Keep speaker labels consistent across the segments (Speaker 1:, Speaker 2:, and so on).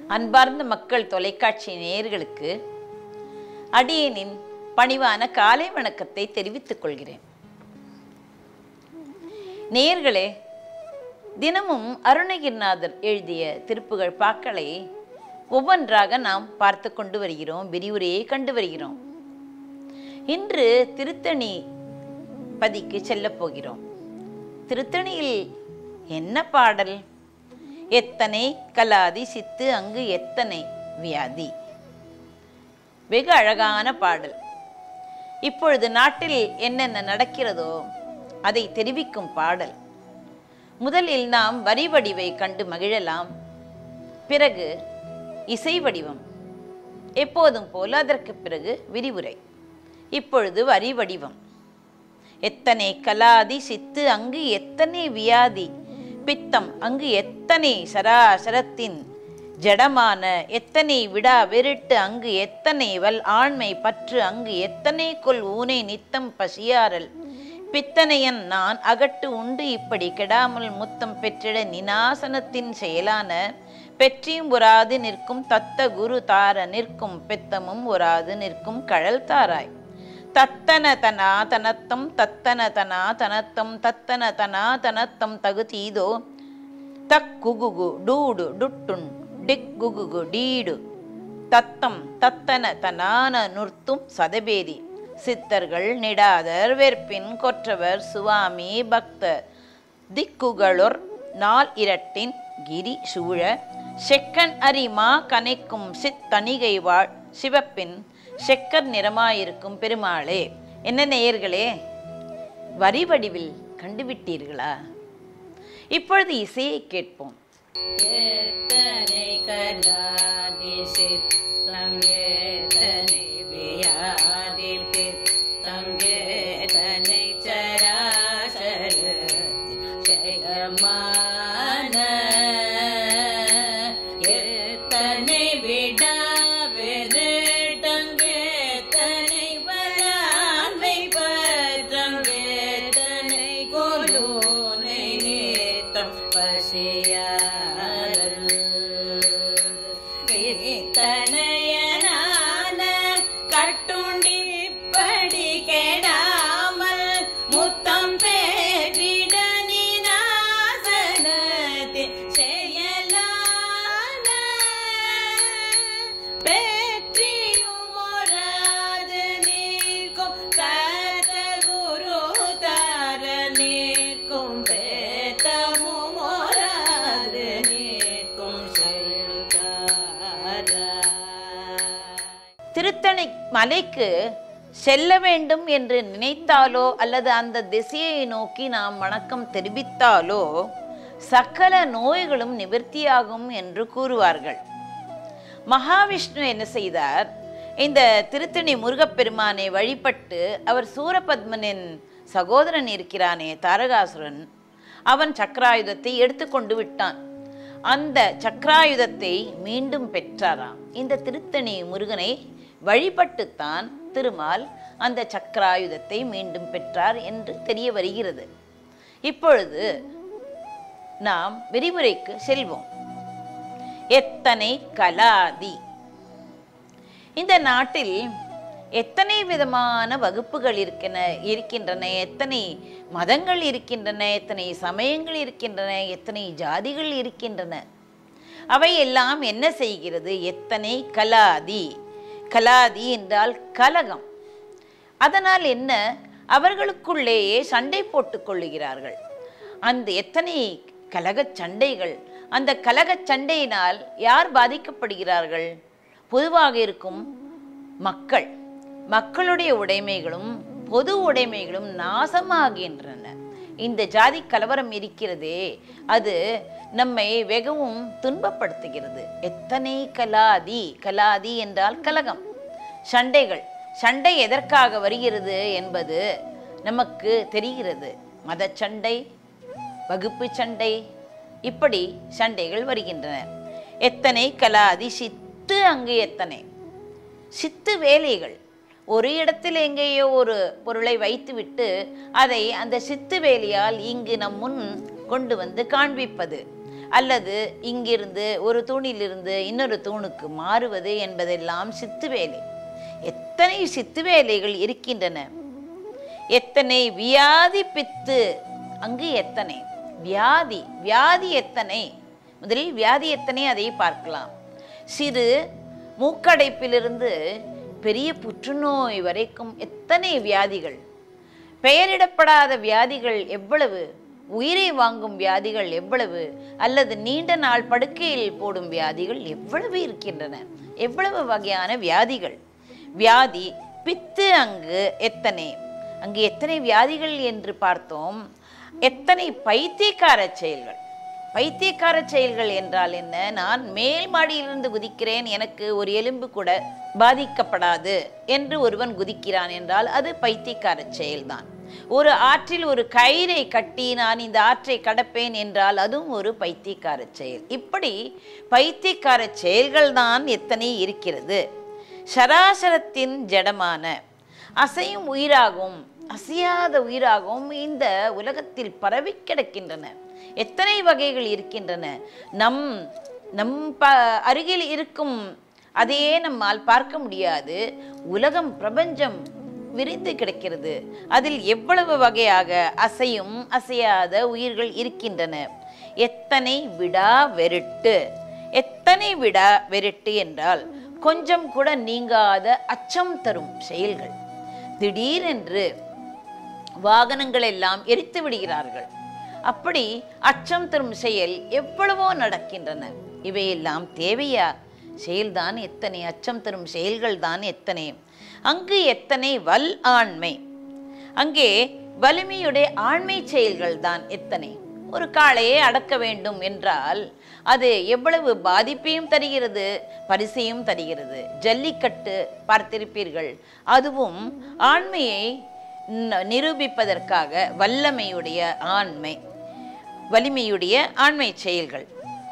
Speaker 1: அன்பார்ந்த மக்கள் தொலைக்காட்சி நேயர்களுக்கு அடியேனின் பணிவான காலை வணக்கத்தை தெரிவித்துக் கொள்கிறேன் நேயர்களே தினமும் அருணகிரிநாதர் எழுதிய திருப்புகழ் பாக்களை ஒவ்வொன்றாக நாம் பார்த்து கொண்டு வருகிறோம் விரிவுரையை கண்டு வருகிறோம் இன்று திருத்தணி பதிக்கு செல்லப் போகிறோம் திருத்தணியில் என்ன பாடல் எத்தனை கலாதி சித்து அங்கு எத்தனை வியாதி வெகு அழகான பாடல் இப்பொழுது நாட்டில் என்னென்ன நடக்கிறதோ அதை தெரிவிக்கும் பாடல் முதலில் நாம் வரி வடிவை கண்டு மகிழலாம் பிறகு இசை வடிவம் எப்போதும் போல அதற்கு பிறகு விரிவுரை இப்பொழுது வரி வடிவம் எத்தனை கலாதி சித்து அங்கு எத்தனை வியாதி பித்தம் அங்கு எத்தனை சராசரத்தின் ஜடமான எத்தனை விடா வெறிட்டு அங்கு எத்தனை வல் ஆண்மை பற்று அங்கு எத்தனை கொல் ஊனை நித்தம் பசியாரல் பித்தனையன் நான் அகட்டு உண்டு இப்படி கெடாமல் முத்தம் பெற்றிட நினாசனத்தின் செயலான பெற்றியும் உராது நிற்கும் தத்த குரு தார நிற்கும் பெத்தமும் உராது நிற்கும் கழல் தாராய் தத்தன தனா தனத்தம் தத்தன தனா தனத்தம் தத்தன தனா தனத்தம் தகுதீதோ தக் குகுகு டூடு டுட்டுன் டிக் குகுகு டீடு தத்தம் தத்தன தனான நுர்த்தும் சதபேதி சித்தர்கள் நிடாதர் வெற்பின் கொற்றவர் சுவாமி பக்தர் திக்குகளொர் நாள் இரட்டின் கிரி சூழ செக்கன் அரிமா கனைக்கும் சித்தணிகை வாழ் சிவப்பின் செக்கர் நிறமாயிருக்கும் பெருமாளே என்ன நேயர்களே வரி வடிவில் கண்டுவிட்டீர்களா இப்பொழுது இசையை கேட்போம்
Speaker 2: எத்தனை கலாதி சித்தங்கேதனை வியாதி பித்தங்கேதனை சராசரத்தின் செயமான எத்தனை விடா வெறுட்டங்கேதனை வராமை பற்றங்கேதனை கொலூனை நேத்தம் பசியாரல் தனையனான கட்டுண்டி இப்படி கெடாமல் முத்தம் பேரிட நீனாசனத்தின் செயலான பெற்றியும் ஒராது நீர்க்கும் கத குரு தார நீர்க்கும் பேத்தமும் ஒராது நீர்க்கும் செயல்காராய்
Speaker 1: திருத்தணி மலைக்கு செல்ல வேண்டும் என்று நினைத்தாலோ அல்லது அந்த திசையை நோக்கி நாம் வணக்கம் தெரிவித்தாலோ சகல நோய்களும் நிவர்த்தியாகும் என்று கூறுவார்கள் மகாவிஷ்ணு என்ன செய்தார் இந்த திருத்தணி முருகப்பெருமானை வழிபட்டு அவர் சூரபத்மனின் சகோதரன் இருக்கிறானே தாரகாசுரன் அவன் சக்கராயுதத்தை எடுத்துக்கொண்டு விட்டான் அந்த சக்கராயுதத்தை மீண்டும் பெற்றாராம் இந்த திருத்தணி முருகனை வழிபட்டுத்தான் திருமால் அந்த சக்கராயுதத்தை மீண்டும் பெற்றார் என்று தெரிய வருகிறது இப்பொழுது நாம் விரிவுரைக்கு செல்வோம் எத்தனை கலாதி இந்த நாட்டில் எத்தனை விதமான வகுப்புகள் இருக்கின இருக்கின்றன எத்தனை மதங்கள் இருக்கின்றன எத்தனை சமயங்கள் இருக்கின்றன எத்தனை ஜாதிகள் இருக்கின்றன அவை எல்லாம் என்ன செய்கிறது எத்தனை கலாதி கலாதி என்றால் கலகம் அதனால் என்ன அவர்களுக்குள்ளேயே சண்டை போட்டுக் கொள்ளுகிறார்கள் அந்த எத்தனை கலகச் சண்டைகள் அந்த கலகச் சண்டையினால் யார் பாதிக்கப்படுகிறார்கள் பொதுவாக இருக்கும் மக்கள் மக்களுடைய உடைமைகளும் பொது உடைமைகளும் நாசமாகின்றன இந்த ஜாதி கலவரம் இருக்கிறதே அது நம்மை வெகவும் துன்பப்படுத்துகிறது எத்தனை கலாதி கலாதி என்றால் கலகம் சண்டைகள் சண்டை எதற்காக வருகிறது என்பது நமக்கு தெரிகிறது மத சண்டை வகுப்பு சண்டை இப்படி சண்டைகள் வருகின்றன எத்தனை கலாதி சித்து அங்கு எத்தனை சித்து வேலைகள் ஒரு இடத்தில் எங்கேயோ ஒரு பொருளை வைத்துவிட்டு அதை அந்த சித்து வேலியால் இங்கு நம் முன் கொண்டு வந்து காண்பிப்பது அல்லது இங்கிருந்து ஒரு தூணிலிருந்து இன்னொரு தூணுக்கு மாறுவது என்பதெல்லாம் சித்து வேலை எத்தனை சித்து வேலைகள் இருக்கின்றன எத்தனை வியாதி பித்து அங்கு எத்தனை வியாதி வியாதி எத்தனை முதலில் வியாதி எத்தனை அதை பார்க்கலாம் சிறு மூக்கடைப்பிலிருந்து பெரிய புற்றுநோய் வரைக்கும் எத்தனை வியாதிகள் பெயரிடப்படாத வியாதிகள் எவ்வளவு உயிரை வாங்கும் வியாதிகள் எவ்வளவு அல்லது நீண்ட நாள் படுக்கையில் போடும் வியாதிகள் எவ்வளவு இருக்கின்றன எவ்வளவு வகையான வியாதிகள் வியாதி பித்து அங்கு எத்தனை அங்கு எத்தனை வியாதிகள் என்று பார்த்தோம் எத்தனை பைத்தியக்கார செயல்கள் பைத்தியக்கார செயல்கள் என்றால் என்ன நான் மேல் மாடியிலிருந்து குதிக்கிறேன் எனக்கு ஒரு எலும்பு கூட பாதிக்கப்படாது என்று ஒருவன் குதிக்கிறான் என்றால் அது பைத்தியக்கார செயல்தான் ஒரு ஆற்றில் ஒரு கயிறை கட்டி நான் இந்த ஆற்றை கடப்பேன் என்றால் அதுவும் ஒரு பைத்தியக்கார செயல் இப்படி பைத்தியக்கார செயல்கள் தான் எத்தனை இருக்கிறது சராசரத்தின் ஜடமான அசையும் உயிராகவும் அசையாத உயிராகவும் இந்த உலகத்தில் பரவி கிடக்கின்றன எத்தனை வகைகள் இருக்கின்றன நம் நம் ப அருகில் இருக்கும் அதையே நம்மால் பார்க்க முடியாது உலகம் பிரபஞ்சம் விரிந்து கிடக்கிறது அதில் எவ்வளவு வகையாக அசையும் அசையாத உயிர்கள் இருக்கின்றன எத்தனை விடா வெருட்டு எத்தனை விடா வெருட்டு என்றால் கொஞ்சம் கூட நீங்காத அச்சம் தரும் செயல்கள் திடீரென்று வாகனங்கள் எல்லாம் எரித்து விடுகிறார்கள் அப்படி அச்சம் தரும் செயல் எவ்வளவோ நடக்கின்றன இவையெல்லாம் தேவையா செயல்தான் எத்தனை அச்சம் தரும் செயல்கள் தான் எத்தனை அங்கு எத்தனை வல் ஆண்மை அங்கே வலிமையுடைய ஆண்மை செயல்கள் தான் எத்தனை ஒரு காளையை அடக்க வேண்டும் என்றால் அது எவ்வளவு பாதிப்பையும் தருகிறது பரிசையும் தருகிறது ஜல்லிக்கட்டு பார்த்திருப்பீர்கள் அதுவும் ஆண்மையை ந- நிரூபிப்பதற்காக வல்லமையுடைய ஆண்மை வலிமையுடைய ஆண்மை செயல்கள்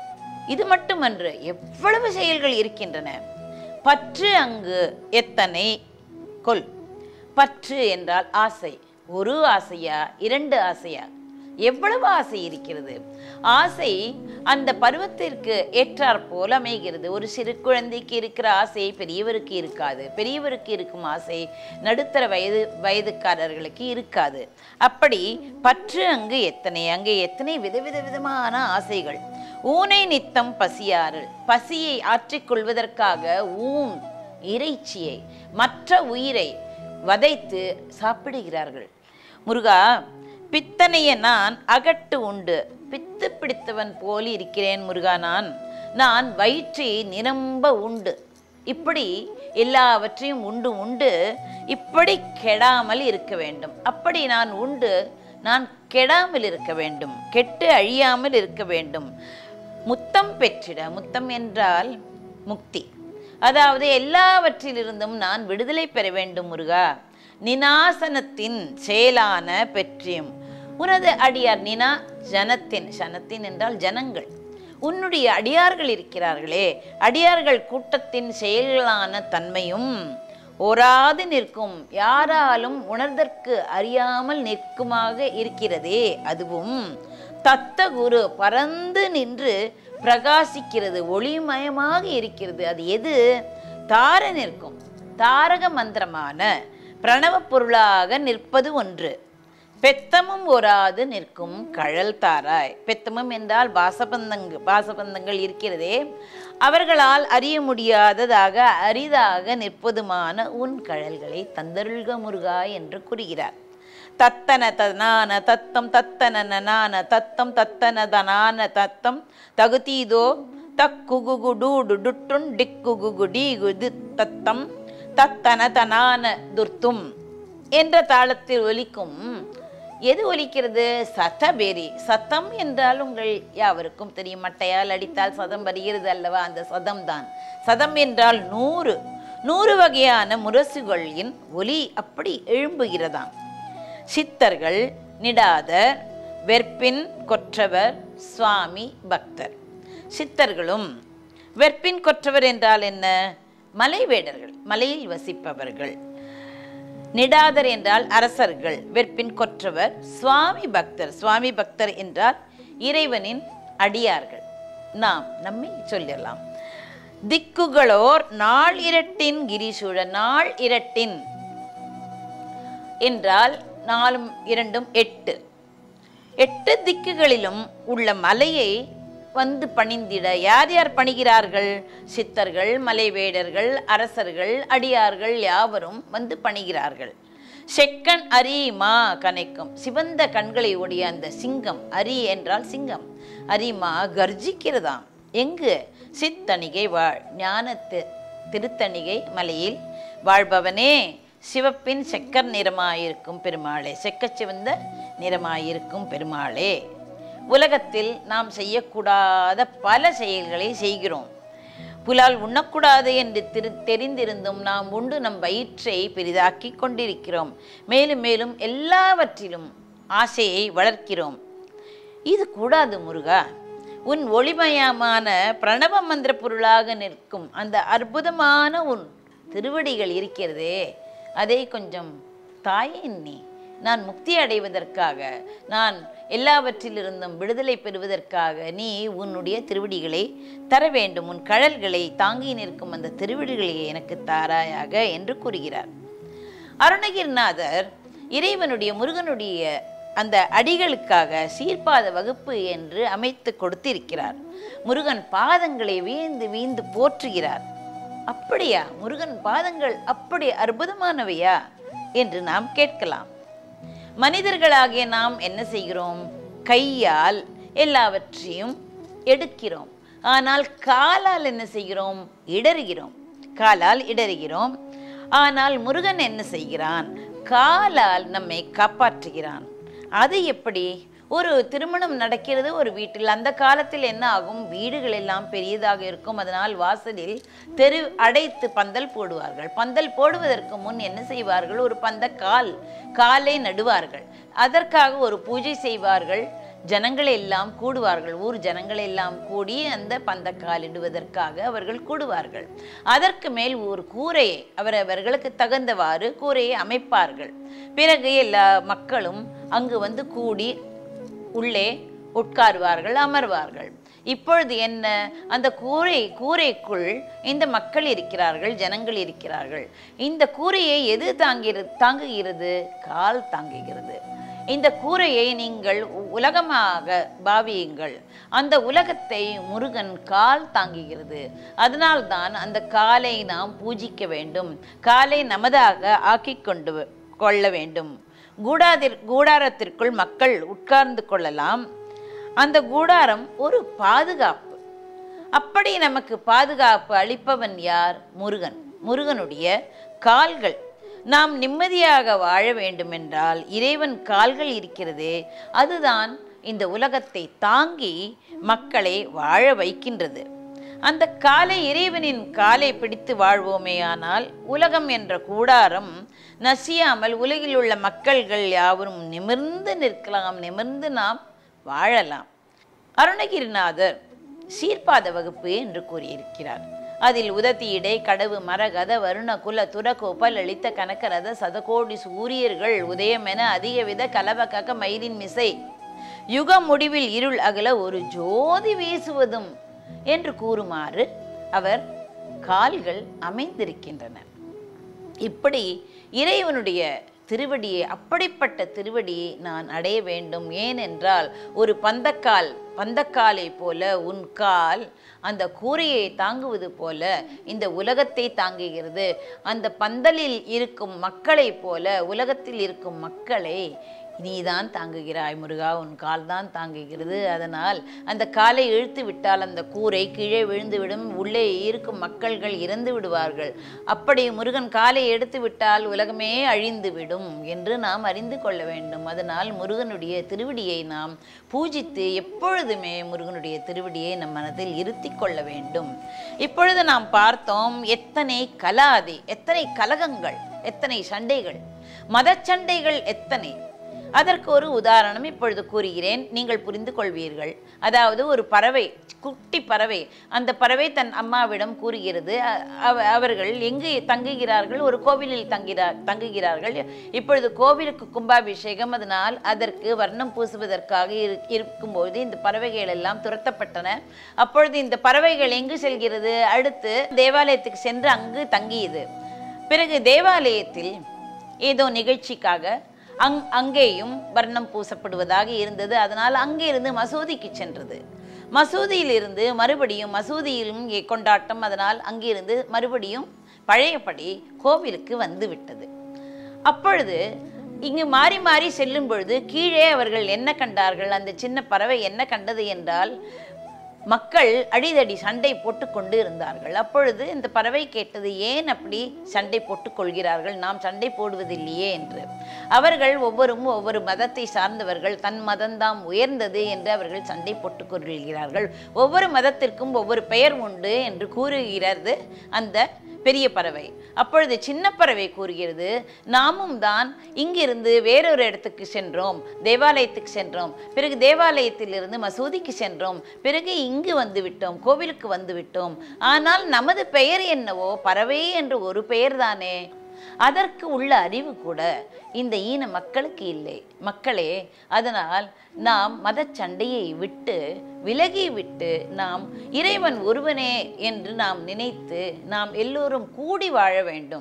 Speaker 1: இது மட்டுமன்று எவ்வளவு செயல்கள் இருக்கின்றன பற்று அங்கு எத்தனை கொல் பற்று என்றால் ஆசை ஒரு ஆசையா இரண்டு ஆசையா எவ்வளவு ஆசை இருக்கிறது ஆசை அந்த பருவத்திற்கு ஏற்றாற் போல் அமைகிறது ஒரு சிறு குழந்தைக்கு இருக்கிற ஆசை பெரியவருக்கு இருக்காது பெரியவருக்கு இருக்கும் ஆசை நடுத்தர வயது வயதுக்காரர்களுக்கு இருக்காது அப்படி பற்று அங்கு எத்தனை அங்கே எத்தனை விதவித விதமான ஆசைகள் ஊனை நித்தம் பசியாறல் பசியை ஆற்றிக் கொள்வதற்காக ஊன் இறைச்சியை மற்ற உயிரை வதைத்து சாப்பிடுகிறார்கள் முருகா பித்தனைய நான் அகட்டு உண்டு பித்து பிடித்தவன் போல் இருக்கிறேன் முருகா நான் நான் வயிற்றை நிரம்ப உண்டு இப்படி எல்லாவற்றையும் உண்டு உண்டு இப்படி கெடாமல் இருக்க வேண்டும் அப்படி நான் உண்டு நான் கெடாமல் இருக்க வேண்டும் கெட்டு அழியாமல் இருக்க வேண்டும் முத்தம் பெற்றிட முத்தம் என்றால் முக்தி அதாவது எல்லாவற்றிலிருந்தும் நான் விடுதலை பெற வேண்டும் முருகா நினாசனத்தின் செயலான பெற்றியும் உனது அடியார் நினா ஜனத்தின் ஜனத்தின் என்றால் ஜனங்கள் உன்னுடைய அடியார்கள் இருக்கிறார்களே அடியார்கள் கூட்டத்தின் செயல்களான தன்மையும் ஓராது நிற்கும் யாராலும் உணர்தற்கு அறியாமல் நிற்குமாக இருக்கிறதே அதுவும் தத்த குரு பறந்து நின்று பிரகாசிக்கிறது ஒளிமயமாக இருக்கிறது அது எது தார நிற்கும் தாரக மந்திரமான பிரணவ பொருளாக நிற்பது ஒன்று பெத்தமும் ஒராது நிற்கும் கழல் தாராய் பெத்தமும் என்றால் பாசபந்தங்க பாசபந்தங்கள் இருக்கிறதே அவர்களால் அறிய முடியாததாக அரிதாக நிற்பதுமான உன் கழல்களை தந்தருள்க முருகா என்று கூறுகிறார் தத்தன தனான தத்தம் தத்தன நனான தத்தம் தத்தன தனான தத்தம் தகுதீதோ தக்குகுகு டூடு டுட்டுன் டிக்குகுகு டீகுது தத்தம் தத்தன தனான துர்த்தும் என்ற தாளத்தில் ஒலிக்கும் எது ஒலிக்கிறது சதபேரி சத்தம் என்றால் உங்கள் யாவருக்கும் தெரியும் மட்டையால் அடித்தால் சதம் வருகிறது அல்லவா அந்த சதம் தான் சதம் என்றால் நூறு நூறு வகையான முரசுகளின் ஒலி அப்படி எழும்புகிறதாம் சித்தர்கள் நிடாதர் வெற்பின் கொற்றவர் சுவாமி பக்தர் சித்தர்களும் வெற்பின் கொற்றவர் என்றால் என்ன மலை வேடர்கள் மலையில் வசிப்பவர்கள் நிடாதர் என்றால் அரசர்கள் வெற்பின் கொற்றவர் சுவாமி பக்தர் சுவாமி பக்தர் என்றால் இறைவனின் அடியார்கள் நாம் நம்மை சொல்லிடலாம் திக்குகளோர் நாள் இரட்டின் கிரிசூழ நாள் இரட்டின் என்றால் நாலும் இரண்டும் எட்டு எட்டு திக்குகளிலும் உள்ள மலையை வந்து பணிந்திட யார் யார் பணிகிறார்கள் சித்தர்கள் மலைவேடர்கள் அரசர்கள் அடியார்கள் யாவரும் வந்து பணிகிறார்கள் செக்கன் அரி மா கனைக்கும் சிவந்த கண்களை உடைய அந்த சிங்கம் அரி என்றால் சிங்கம் அரிமா கர்ஜிக்கிறதாம் எங்கு சித்தணிகை வாழ் ஞான தி- திருத்தணிகை மலையில் வாழ்பவனே சிவப்பின் செக்கர் நிறமாயிருக்கும் பெருமாளே செக்கச் சிவந்த நிறமாயிருக்கும் பெருமாளே உலகத்தில் நாம் செய்யக்கூடாத பல செயல்களை செய்கிறோம் புலால் உண்ணக்கூடாது என்று திரு தெரிந்திருந்தும் நாம் உண்டு நம் வயிற்றை பெரிதாக்கி கொண்டிருக்கிறோம் மேலும் மேலும் எல்லாவற்றிலும் ஆசையை வளர்க்கிறோம் இது கூடாது முருகா உன் ஒளிமயமான பிரணவ மந்திர பொருளாக நிற்கும் அந்த அற்புதமான உன் திருவடிகள் இருக்கிறதே அதை கொஞ்சம் தாயின் நீ நான் முக்தி அடைவதற்காக நான் எல்லாவற்றிலிருந்தும் விடுதலை பெறுவதற்காக நீ உன்னுடைய திருவடிகளை தர வேண்டும் உன் கழல்களை தாங்கி நிற்கும் அந்த திருவடிகளை எனக்கு தாராயாக என்று கூறுகிறார் அருணகிரிநாதர் இறைவனுடைய முருகனுடைய அந்த அடிகளுக்காக சீர்பாத வகுப்பு என்று அமைத்து கொடுத்திருக்கிறார் முருகன் பாதங்களை வீழ்ந்து வீழ்ந்து போற்றுகிறார் அப்படியா முருகன் பாதங்கள் அப்படி அற்புதமானவையா என்று நாம் கேட்கலாம் மனிதர்களாகிய நாம் என்ன செய்கிறோம் கையால் எல்லாவற்றையும் எடுக்கிறோம் ஆனால் காலால் என்ன செய்கிறோம் இடறுகிறோம் காலால் இடறுகிறோம் ஆனால் முருகன் என்ன செய்கிறான் காலால் நம்மை காப்பாற்றுகிறான் அது எப்படி ஒரு திருமணம் நடக்கிறது ஒரு வீட்டில் அந்த காலத்தில் என்ன ஆகும் வீடுகள் எல்லாம் பெரியதாக இருக்கும் அதனால் வாசலில் தெரு அடைத்து பந்தல் போடுவார்கள் பந்தல் போடுவதற்கு முன் என்ன செய்வார்கள் ஒரு பந்த கால் காலை நடுவார்கள் அதற்காக ஒரு பூஜை செய்வார்கள் ஜனங்கள் எல்லாம் கூடுவார்கள் ஊர் ஜனங்கள் எல்லாம் கூடி அந்த பந்தக்கால் இடுவதற்காக அவர்கள் கூடுவார்கள் அதற்கு மேல் ஒரு கூரையை அவரவர்களுக்கு தகுந்தவாறு கூரையை அமைப்பார்கள் பிறகு எல்லா மக்களும் அங்கு வந்து கூடி உள்ளே உட்காருவார்கள் அமர்வார்கள் இப்பொழுது என்ன அந்த கூரை கூரைக்குள் இந்த மக்கள் இருக்கிறார்கள் ஜனங்கள் இருக்கிறார்கள் இந்த கூரையை எது தாங்கிறது தாங்குகிறது கால் தாங்குகிறது இந்த கூரையை நீங்கள் உ- உலகமாக பாவியுங்கள் அந்த உலகத்தை முருகன் கால் தாங்குகிறது அதனால்தான் அந்த காலை நாம் பூஜிக்க வேண்டும் காலை நமதாக ஆக்கிக் கொண்டு வ- கொள்ள வேண்டும் கூடாதிர் கூடாரத்திற்குள் மக்கள் உட்கார்ந்து கொள்ளலாம் அந்த கூடாரம் ஒரு பாதுகாப்பு அப்படி நமக்கு பாதுகாப்பு அளிப்பவன் யார் முருகன் முருகனுடைய கால்கள் நாம் நிம்மதியாக வாழ வேண்டுமென்றால் இறைவன் கால்கள் இருக்கிறதே அதுதான் இந்த உலகத்தை தாங்கி மக்களை வாழ வைக்கின்றது அந்த காலை இறைவனின் காலை பிடித்து வாழ்வோமேயானால் உலகம் என்ற கூடாரம் நசியாமல் உலகில் உள்ள மக்கள்கள் யாவரும் நிமிர்ந்து நிற்கலாம் நிமிர்ந்து நாம் வாழலாம் அருணகிரிநாதர் சீர்பாத வகுப்பு என்று கூறியிருக்கிறார் அதில் உதத்தி இடை கடவு மரகத வருண குல துர கோபல் அளித்த கனகரத சதகோடி சூரியர்கள் உதயமென அதிகவித கலவகக மயிலின் மிசை யுக முடிவில் இருள் அகல ஒரு ஜோதி வீசுவதும் என்று கூறுமாறு அவர் கால்கள் அமைந்திருக்கின்றன இப்படி இறைவனுடைய திருவடியை அப்படிப்பட்ட திருவடியை நான் அடைய வேண்டும் ஏனென்றால் ஒரு பந்தக்கால் பந்தக்காலை போல உன் கால் அந்த கூரையை தாங்குவது போல இந்த உலகத்தை தாங்குகிறது அந்த பந்தலில் இருக்கும் மக்களைப் போல உலகத்தில் இருக்கும் மக்களை நீதான் தாங்குகிறாய் முருகா உன் கால் தான் தாங்குகிறது அதனால் அந்த காலை இழுத்து விட்டால் அந்த கூரை கீழே விழுந்துவிடும் உள்ளே இருக்கும் மக்கள்கள் இறந்து விடுவார்கள் அப்படி முருகன் காலை எடுத்து விட்டால் உலகமே அழிந்து விடும் என்று நாம் அறிந்து கொள்ள வேண்டும் அதனால் முருகனுடைய திருவடியை நாம் பூஜித்து எப்பொழுதுமே முருகனுடைய திருவடியை நம் மனதில் இருத்தி கொள்ள வேண்டும் இப்பொழுது நாம் பார்த்தோம் எத்தனை கலாதி எத்தனை கலகங்கள் எத்தனை சண்டைகள் மதச்சண்டைகள் எத்தனை அதற்கு ஒரு உதாரணம் இப்பொழுது கூறுகிறேன் நீங்கள் புரிந்து கொள்வீர்கள் அதாவது ஒரு பறவை குட்டி பறவை அந்த பறவை தன் அம்மாவிடம் கூறுகிறது அ- அவ- அவர்கள் எங்கு தங்குகிறார்கள் ஒரு கோவிலில் தங்கிறார் தங்குகிறார்கள் இப்பொழுது கோவிலுக்கு கும்பாபிஷேகம் அதனால் அதற்கு வர்ணம் பூசுவதற்காக இரு- இருக்கும்போது இந்த பறவைகள் எல்லாம் துரத்தப்பட்டன அப்பொழுது இந்த பறவைகள் எங்கு செல்கிறது அடுத்து தேவாலயத்துக்கு சென்று அங்கு தங்கியது பிறகு தேவாலயத்தில் ஏதோ நிகழ்ச்சிக்காக அங் அங்கேயும் வர்ணம் பூசப்படுவதாக இருந்தது அதனால் அங்கிருந்து மசூதிக்கு சென்றது மசூதியிலிருந்து மறுபடியும் மசூதியிலும் இங்கே கொண்டாட்டம் அதனால் அங்கிருந்து மறுபடியும் பழையபடி கோவிலுக்கு வந்து விட்டது அப்பொழுது இங்கு மாறி மாறி செல்லும் பொழுது கீழே அவர்கள் என்ன கண்டார்கள் அந்த சின்ன பறவை என்ன கண்டது என்றால் மக்கள் அடிதடி சண்டை போட்டுக்கொண்டு இருந்தார்கள் அப்பொழுது இந்த பறவை கேட்டது ஏன் அப்படி சண்டை போட்டுக் கொள்கிறார்கள் நாம் சண்டை போடுவதில்லையே என்று அவர்கள் ஒவ்வொரும் ஒவ்வொரு மதத்தை சார்ந்தவர்கள் தன் மதம்தாம் உயர்ந்தது என்று அவர்கள் சண்டை போட்டுக் கொள்கிறார்கள் ஒவ்வொரு மதத்திற்கும் ஒவ்வொரு பெயர் உண்டு என்று கூறுகிறது அந்த பெரிய பறவை அப்பொழுது சின்ன பறவை கூறுகிறது நாமும் தான் இங்கிருந்து வேறொரு இடத்துக்கு சென்றோம் தேவாலயத்துக்கு சென்றோம் பிறகு தேவாலயத்திலிருந்து மசூதிக்கு சென்றோம் பிறகு இங்கு வந்து விட்டோம் கோவிலுக்கு வந்து விட்டோம் ஆனால் நமது பெயர் என்னவோ பறவை என்று ஒரு பெயர் தானே அதற்கு உள்ள அறிவு கூட இந்த ஈன மக்களுக்கு இல்லை மக்களே அதனால் நாம் மதச்சண்டையை விட்டு விலகி விட்டு நாம் இறைவன் ஒருவனே என்று நாம் நினைத்து நாம் எல்லோரும் கூடி வாழ வேண்டும்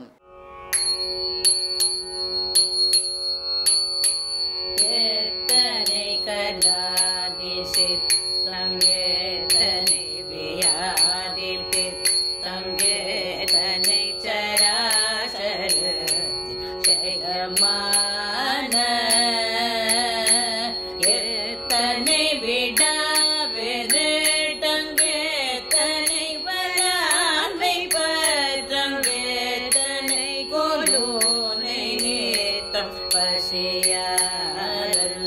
Speaker 2: எத்தனை கலாதிசித் தங்கேதனை வியாதி தங்கேதனை சராசர ஜெயமான எத்தனை விடா வெறுடங்கேதனை வராமை பற்றங்கேதனை கொலூனை நேத்தம் பசியாரல்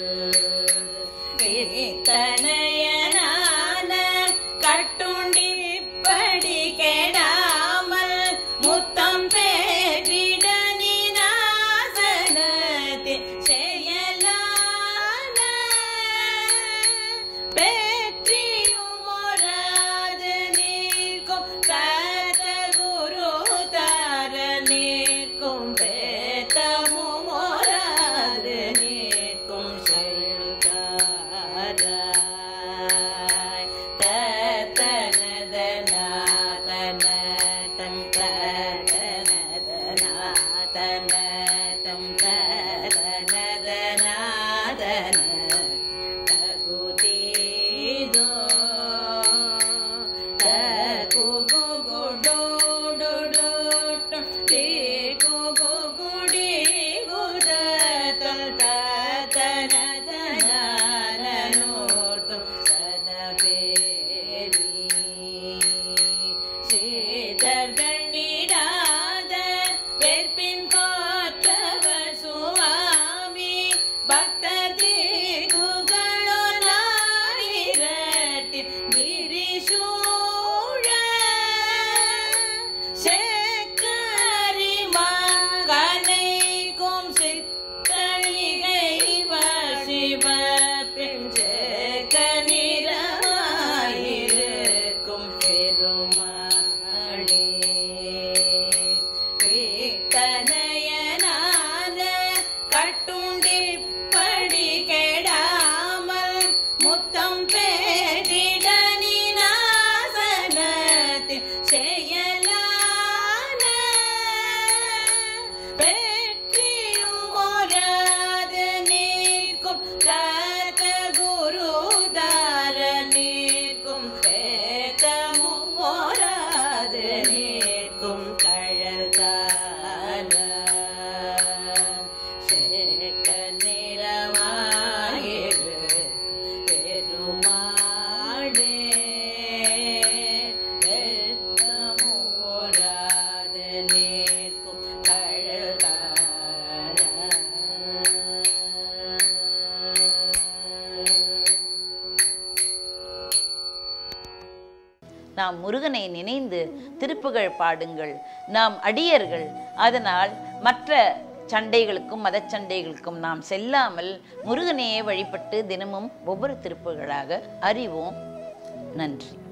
Speaker 2: தனையனான கட்டுண்டி படி கெடாமல் முத்தம் பேரிட நினாசனத்தி செயலான பெற்றியும் ஒராது நீர்க்கும் கத குரு தர நீர்க்கும் பேத்தமும் ஒராது நீர்க்கும் செயல்காராய் தத்தனதனாதனதம் தத்தனதனாதனதம் தத்தனதனாதன தகுதீதோ தகுகுகுடோடுடோட்டும் தீகுகுகுடி குதத்தல் தத்தனதனானோர்த்தும் சதபேரி சீதர்கள் நீடாத வெற்பின் காற்றவர் சுவாமி பக்தர் தீகுகளோ நாயிரட்டி கிரிசூழ சேக்கரி மகனைக்கும் சித்தழிகை வசிவ பிஞ்சேக்க நிறமாயிருக்கும் பெருமாளே கீர்த்தனையனான கட்டுண்டி படி கெடாமல் முத்தம் பேரிட நினாசனத்தில் செயலான பெற்றியும் ஒராது நீர்க்கும் கத குரு தார நீர்க்கும் பேதமும் ஒராது நீர்க்கும் கழல் தான சேக்க நிறமாயிரு பெருமாளே பெத்தமும் ஒராது நீர்க்கும் கழல்
Speaker 1: நாம் முருகனை நினைந்து திருப்புகழ் பாடுங்கள் நாம் அடியர்கள் அதனால் மற்ற சண்டைகளுக்கும் மதச்சண்டைகளுக்கும் நாம் செல்லாமல் முருகனையே வழிபட்டு தினமும் ஒவ்வொரு திருப்புகழாக அறிவோம் நன்றி